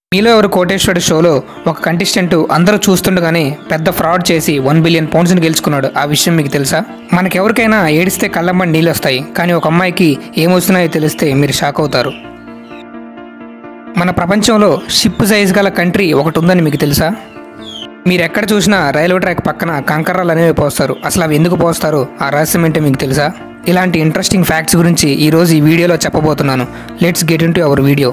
మీలో ఎవరు కోటేశ్వరుడు షోలో ఒక కంటెస్టెంట్ అందరూ చూస్తుండగానే పెద్ద ఫ్రాడ్ చేసి వన్ బిలియన్ పౌండ్స్ని గెలుచుకున్నాడు ఆ విషయం మీకు తెలుసా మనకెవరికైనా ఏడిస్తే కళ్ళమ్మని నీళ్ళు వస్తాయి కానీ ఒక అమ్మాయికి ఏమొస్తున్నాయో తెలిస్తే మీరు షాక్ అవుతారు మన ప్రపంచంలో షిప్ సైజ్ గల కంట్రీ ఒకటి ఉందని మీకు తెలుసా మీరు ఎక్కడ చూసినా రైల్వే ట్రాక్ పక్కన కంకర్రాలు అనేవి పోస్తారు అసలు అవి ఎందుకు పోస్తారో ఆ రహస్యం ఏంటో మీకు తెలుసా ఇలాంటి ఇంట్రెస్టింగ్ ఫ్యాక్ట్స్ గురించి ఈరోజు ఈ వీడియోలో చెప్పబోతున్నాను let's get in to our వీడియో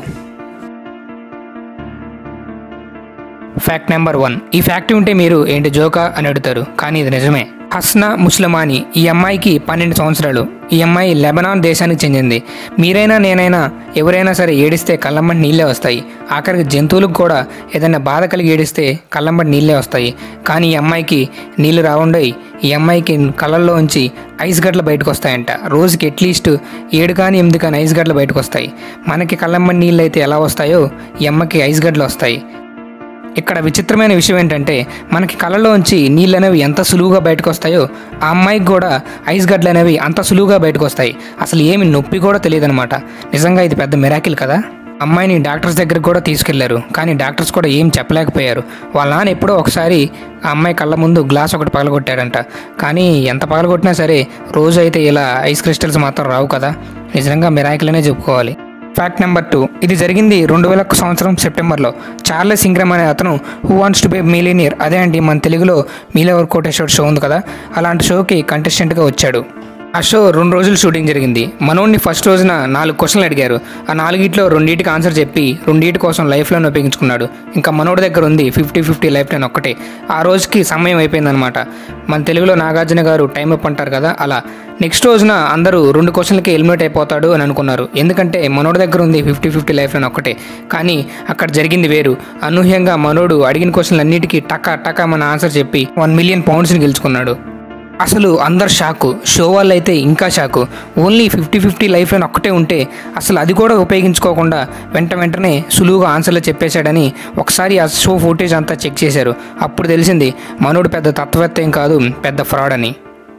ఫ్యాక్ట్ నెంబర్ వన్ ఈ ఫ్యాక్ట్ ఉంటే మీరు ఏంటి జోకా అని అడుగుతారు కానీ ఇది నిజమే హస్నా ముస్లమాని ఈ అమ్మాయికి పన్నెండు సంవత్సరాలు ఈ అమ్మాయి లెబనాన్ దేశానికి చెందింది మీరైనా నేనైనా ఎవరైనా సరే ఏడిస్తే కళ్ళమ్మటి నీళ్ళే వస్తాయి ఆఖరికి జంతువులకు కూడా ఏదైనా బాధ కలిగి ఏడిస్తే కళ్ళమ్మటి నీళ్ళే వస్తాయి కానీ ఈ అమ్మాయికి నీళ్లు రావుండయి ఈ అమ్మాయికి కళ్ళల్లో ఉంచి ఐస్ గడ్డలు బయటకు వస్తాయంట రోజుకి అట్లీస్ట్ ఏడు కానీ ఎనిమిది కానీ ఐస్ గడ్డలు బయటకు వస్తాయి మనకి కళ్ళమ్మటి నీళ్ళు అయితే ఎలా వస్తాయో ఈ అమ్మకి ఐస్ గడ్డలు వస్తాయి ఇక్కడ విచిత్రమైన విషయం ఏంటంటే మనకి కళ్ళలోంచి నీళ్ళు అనేవి ఎంత సులువుగా బయటకు వస్తాయో ఆ అమ్మాయికి కూడా ఐస్ గడ్డలు అనేవి అంత సులువుగా బయటకు వస్తాయి అసలు ఏమి నొప్పి కూడా తెలియదు అనమాట నిజంగా ఇది పెద్ద మిరాకిల్ కదా అమ్మాయిని డాక్టర్స్ దగ్గరికి కూడా తీసుకెళ్లారు కానీ డాక్టర్స్ కూడా ఏం చెప్పలేకపోయారు వాళ్ళ నాన్న ఎప్పుడో ఒకసారి ఆ అమ్మాయి కళ్ళ ముందు గ్లాస్ ఒకటి పగలగొట్టాడంట కానీ ఎంత పగలగొట్టినా సరే రోజు అయితే ఇలా ఐస్ క్రిస్టల్స్ మాత్రం రావు కదా నిజంగా మిరాకిల్ అనే చెప్పుకోవాలి ఫ్యాక్ట్ నెంబర్ టూ ఇది జరిగింది రెండు వేల ఒక్క సంవత్సరం సెప్టెంబర్లో చార్లెస్ ఇంగ్రమ్ అనే అతను who wants to be millionaire అదే అండి మన తెలుగులో మీలెవర్ కోటేశ్వర్ షో ఉంది కదా అలాంటి షోకి కంటెస్టెంట్గా వచ్చాడు ఆ షో రెండు రోజులు షూటింగ్ జరిగింది మనోడిని ఫస్ట్ రోజున నాలుగు క్వశ్చన్లు అడిగారు ఆ నాలుగిట్లో రెండింటికి ఆన్సర్ చెప్పి రెండింటి కోసం లైఫ్ లైన్ ఉపయోగించుకున్నాడు ఇంకా మనోడి దగ్గర ఉంది ఫిఫ్టీ ఫిఫ్టీ లైఫ్ లైన్ ఒక్కటే ఆ రోజుకి సమయం అయిపోయిందనమాట మన తెలుగులో నాగార్జున గారు టైం అప్ అంటారు కదా అలా నెక్స్ట్ రోజున అందరూ రెండు క్వశ్చన్లకి ఎలిమినేట్ అయిపోతాడు అని అనుకున్నారు ఎందుకంటే మనోడి దగ్గర ఉంది ఫిఫ్టీ ఫిఫ్టీ లైఫ్ లైన్ ఒక్కటే కానీ అక్కడ జరిగింది వేరు అనూహ్యంగా మనోడు అడిగిన క్వశ్చన్లు అన్నిటికీ టకా టకా మన ఆన్సర్ చెప్పి వన్ మిలియన్ పౌండ్స్ని గెలుచుకున్నాడు అసలు అందరు షాకు షో వాళ్ళు అయితే ఇంకా shock only fifty fifty lifeline ఒక్కటే ఉంటే అసలు అది కూడా ఉపయోగించుకోకుండా వెంట వెంటనే సులువుగా ఆన్సర్లు చెప్పేశాడని ఒకసారి ఆ షో ఫుటేజ్ అంతా చెక్ చేశారు అప్పుడు తెలిసింది మనోడు పెద్ద తత్వవేత్త ఏం కాదు పెద్ద ఫ్రాడ్ అని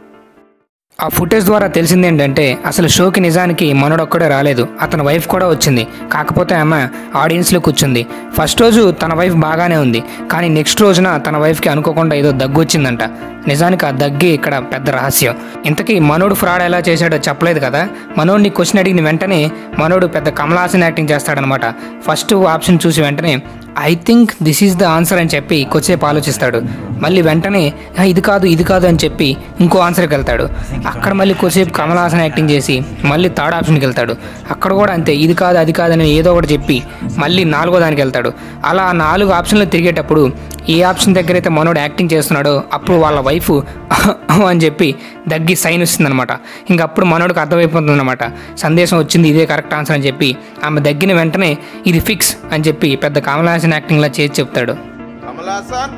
ఆ ఫుటేజ్ ద్వారా తెలిసింది ఏంటంటే అసలు షోకి నిజానికి మనోడొక్కడే రాలేదు అతని వైఫ్ కూడా వచ్చింది కాకపోతే ఆమె ఆడియన్స్లో కూర్చుంది ఫస్ట్ రోజు తన వైఫ్ బాగానే ఉంది కానీ నెక్స్ట్ రోజున తన వైఫ్కి అనుకోకుండా ఏదో దగ్గు వచ్చిందంట నిజానికి ఆ దగ్గే ఇక్కడ పెద్ద రహస్యం ఇంతకీ మనోడు ఫ్రాడ్ ఎలా చేశాడో చెప్పలేదు కదా మనోడిని క్వశ్చన్ అడిగిన వెంటనే మనోడు పెద్ద కమలాసన్ యాక్టింగ్ చేస్తాడనమాట ఫస్ట్ ఆప్షన్ చూసి వెంటనే I think this is the answer అని చెప్పి కొద్దిసేపు ఆలోచిస్తాడు మళ్ళీ వెంటనే "ఆ, ఇది కాదు ఇది కాదు అని చెప్పి ఇంకో ఆన్సర్కి వెళ్తాడు అక్కడ మళ్ళీ కొద్దిసేపు కమల్ హాసన్ యాక్టింగ్ చేసి మళ్ళీ థర్డ్ ఆప్షన్కి వెళ్తాడు అక్కడ కూడా అంతే ఇది కాదు అది కాదని ఏదో ఒకటి చెప్పి మళ్ళీ నాలుగో దానికి వెళ్తాడు అలా ఆ నాలుగు ఆప్షన్లు తిరిగేటప్పుడు ఏ ఆప్షన్ దగ్గర అయితే మనోడు యాక్టింగ్ చేస్తున్నాడో అప్పుడు వాళ్ళ వైఫ్ అని చెప్పి దగ్గి సైన్ వస్తుందన్నమాట ఇంక అప్పుడు మనోడికి అర్థమైపోతుందన్నమాట సందేశం వచ్చింది ఇదే కరెక్ట్ ఆన్సర్ అని చెప్పి ఆమె దగ్గిన వెంటనే ఇది ఫిక్స్ అని చెప్పి పెద్ద కమల్ హాసన్ యాక్టింగ్లా చేసి చెప్తాడు కమల్ హాసన్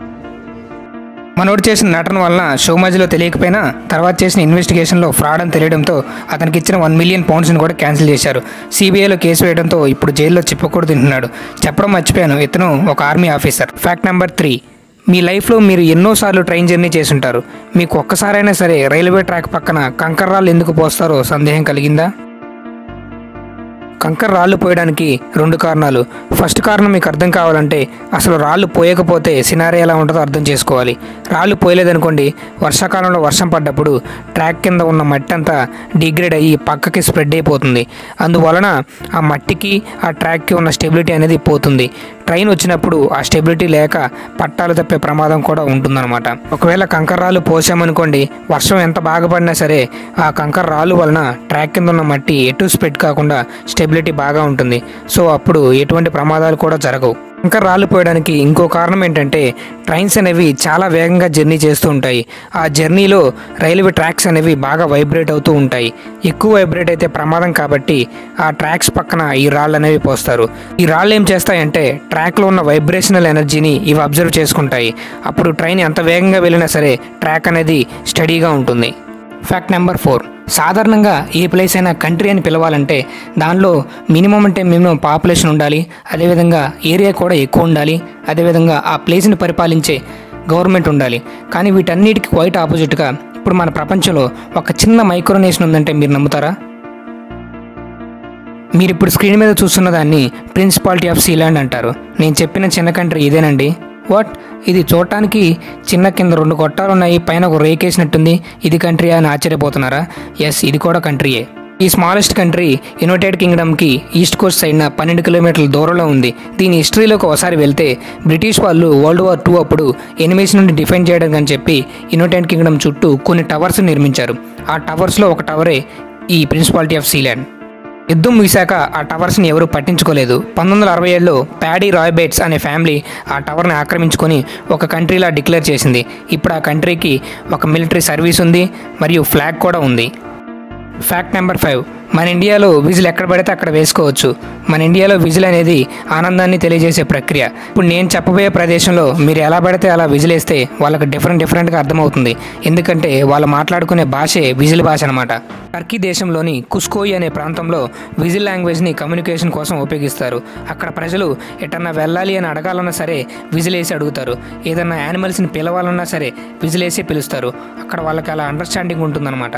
మనోడు చేసిన నటన వలన షో మధ్యలో తెలియకపోయినా తర్వాత చేసిన ఇన్వెస్టిగేషన్లో ఫ్రాడ్ అని తెలియడంతో అతనికి ఇచ్చిన వన్ మిలియన్ పౌండ్స్ని కూడా క్యాన్సిల్ చేశారు సిబిఐలో కేసు వేయడంతో ఇప్పుడు జైల్లో చెప్పకూడదు తింటున్నాడు చెప్పడం మర్చిపోయాను ఇతను ఒక army officer fact number three మీ లైఫ్లో మీరు ఎన్నోసార్లు ట్రైన్ జర్నీ చేసుంటారు మీకు ఒక్కసారైనా సరే రైల్వే ట్రాక్ పక్కన కంకర్రాలు ఎందుకు పోస్తారో సందేహం కలిగిందా కంకర రాళ్ళు పోయడానికి రెండు కారణాలు ఫస్ట్ కారణం మీకు అర్థం కావాలంటే అసలు రాళ్ళు పోయకపోతే సినారీ ఎలా ఉంటుందో అర్థం చేసుకోవాలి రాళ్ళు పోయలేదనుకోండి వర్షాకాలంలో వర్షం పడ్డప్పుడు ట్రాక్ కింద ఉన్న మట్టి అంతా డిగ్రేడ్ అయ్యి పక్కకి స్ప్రెడ్ అయిపోతుంది అందువలన ఆ మట్టికి ఆ ట్రాక్కి ఉన్న స్టెబిలిటీ అనేది పోతుంది ట్రైన్ వచ్చినప్పుడు ఆ స్టెబిలిటీ లేక పట్టాలు తప్పే ప్రమాదం కూడా ఉంటుందన్నమాట ఒకవేళ కంకర రాళ్ళు పోసామనుకోండి వర్షం ఎంత బాగా పడినా సరే ఆ కంకర రాళ్ళు వలన ట్రాక్ కింద ఉన్న మట్టి ఎటు స్ప్రెడ్ కాకుండా స్టెబిలిటీ బాగా ఉంటుంది సో అప్పుడు ఎటువంటి ప్రమాదాలు కూడా జరగవు ఇంకా రాళ్ళు పోయడానికి ఇంకో కారణం ఏంటంటే ట్రైన్స్ అనేవి చాలా వేగంగా జర్నీ చేస్తూ ఉంటాయి ఆ జర్నీలో రైల్వే ట్రాక్స్ అనేవి బాగా వైబ్రేట్ అవుతూ ఉంటాయి ఎక్కువ వైబ్రేట్ అయితే ప్రమాదం కాబట్టి ఆ ట్రాక్స్ పక్కన ఈ రాళ్ళు అనేవి పోస్తారు ఈ రాళ్ళు ఏం చేస్తాయంటే ట్రాక్లో ఉన్న వైబ్రేషనల్ ఎనర్జీని ఇవి అబ్జర్వ్ చేసుకుంటాయి అప్పుడు ట్రైన్ ఎంత వేగంగా వెళ్ళినా సరే ట్రాక్ అనేది స్టడీగా ఉంటుంది ఫ్యాక్ట్ నెంబర్ ఫోర్ సాధారణంగా ఏ ప్లేస్ అయినా కంట్రీ అని పిలవాలంటే దానిలో మినిమం అంటే మినిమం పాపులేషన్ ఉండాలి అదేవిధంగా ఏరియా కూడా ఎక్కువ ఉండాలి అదేవిధంగా ఆ ప్లేస్ని పరిపాలించే గవర్నమెంట్ ఉండాలి కానీ వీటన్నిటికి క్వైట్ ఆపోజిట్గా ఇప్పుడు మన ప్రపంచంలో ఒక చిన్న మైక్రోనేషన్ ఉందంటే మీరు నమ్ముతారా మీరు ఇప్పుడు స్క్రీన్ మీద చూస్తున్న దాన్ని ప్రిన్సిపాలిటీ ఆఫ్ సీలాండ్ అంటారు నేను చెప్పిన చిన్న కంట్రీ ఇదేనండి వాట్ ఇది చూడటానికి చిన్న కింద రెండు గొట్టాలు ఉన్నాయి పైన ఒక రేకేసినట్టుంది ఇది కంట్రీ అని ఆశ్చర్యపోతున్నారా ఎస్ ఇది కూడా కంట్రీయే ఈ స్మాలెస్ట్ కంట్రీ యునైటెడ్ కింగ్డమ్కి ఈస్ట్ కోస్ట్ సైడ్న పన్నెండు కిలోమీటర్ల దూరంలో ఉంది దీని హిస్టరీలోకి ఒకసారి వెళ్తే బ్రిటిష్ వాళ్ళు వరల్డ్ వార్ టూ అప్పుడు ఎనిమిస్ నుండి డిఫెండ్ చేయడానికి అని చెప్పి యునైటెడ్ కింగ్డమ్ చుట్టూ కొన్ని టవర్స్ నిర్మించారు ఆ టవర్స్లో ఒక టవరే ఈ ప్రిన్సిపాలిటీ ఆఫ్ సీలాండ్ యుద్ధం ముగిశాక ఆ టవర్స్ని ఎవరూ పట్టించుకోలేదు పంతొమ్మిది వందల అరవై ఏడులో ప్యాడీ రాయ్బేట్స్ అనే ఫ్యామిలీ ఆ టవర్ని ఆక్రమించుకొని ఒక కంట్రీలా డిక్లేర్ చేసింది ఇప్పుడు ఆ కంట్రీకి ఒక మిలిటరీ సర్వీస్ ఉంది మరియు ఫ్లాగ్ కూడా ఉంది ఫ్యాక్ట్ నెంబర్ ఫైవ్ మన ఇండియాలో విజిల్ ఎక్కడ పడితే అక్కడ వేసుకోవచ్చు మన ఇండియాలో విజిల్ అనేది ఆనందాన్ని తెలియజేసే ప్రక్రియ ఇప్పుడు నేను చెప్పబోయే ప్రదేశంలో మీరు ఎలా పడితే అలా విజిల్ వేస్తే వాళ్ళకి డిఫరెంట్ డిఫరెంట్గా అర్థమవుతుంది ఎందుకంటే వాళ్ళు మాట్లాడుకునే భాషే విజిల్ భాష అనమాట టర్కీ దేశంలోని కుస్కోయి అనే ప్రాంతంలో విజిల్ లాంగ్వేజ్ని కమ్యూనికేషన్ కోసం ఉపయోగిస్తారు అక్కడ ప్రజలు ఎటన్నా వెళ్ళాలి అని అడగాలన్నా సరే విజిల్ వేసి అడుగుతారు ఏదన్నా యానిమల్స్ని పిలవాలన్నా సరే విజిల్ వేసి పిలుస్తారు అక్కడ వాళ్ళకి అలా అండర్స్టాండింగ్ ఉంటుందన్నమాట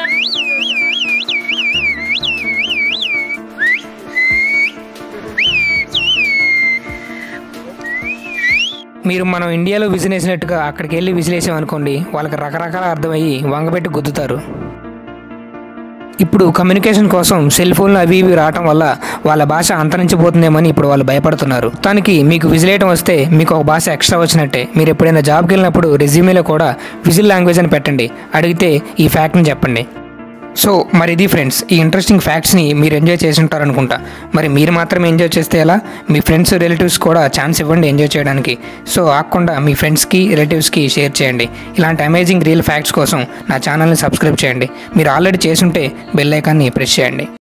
మీరు మనం ఇండియాలో విజిలేసినట్టుగా అక్కడికి వెళ్ళి విజిలేసాం అనుకోండి వాళ్ళకి రకరకాల అర్థమయ్యి వంగబెట్టి గుద్దుతారు ఇప్పుడు కమ్యూనికేషన్ కోసం సెల్ ఫోన్లు అవి ఇవి రావటం వల్ల వాళ్ళ భాష అంతరించిపోతుందేమని ఇప్పుడు వాళ్ళు భయపడుతున్నారు దానికి మీకు విజిలేయటం వస్తే మీకు ఒక భాష ఎక్స్ట్రా వచ్చినట్టే మీరు ఎప్పుడైనా జాబ్కి వెళ్ళినప్పుడు రెజ్యూమేలో కూడా విజిల్ లాంగ్వేజ్ అని పెట్టండి అడిగితే ఈ ఫ్యాక్ట్ని చెప్పండి సో మరి ఇది ఫ్రెండ్స్ ఈ ఇంట్రెస్టింగ్ ఫ్యాక్ట్స్ని మీరు ఎంజాయ్ చేసి ఉంటారు అనుకుంటా మరి మీరు మాత్రమే ఎంజాయ్ చేస్తే ఎలా మీ ఫ్రెండ్స్ రిలేటివ్స్ కూడా ఛాన్స్ ఇవ్వండి ఎంజాయ్ చేయడానికి సో ఆకుండా మీ ఫ్రెండ్స్కి రిలేటివ్స్కి షేర్ చేయండి ఇలాంటి అమేజింగ్ రియల్ ఫ్యాక్ట్స్ కోసం నా ఛానల్ని సబ్స్క్రైబ్ చేయండి మీరు ఆల్రెడీ చేసుంటే బెల్ ఐకాన్ని ప్రెస్ చేయండి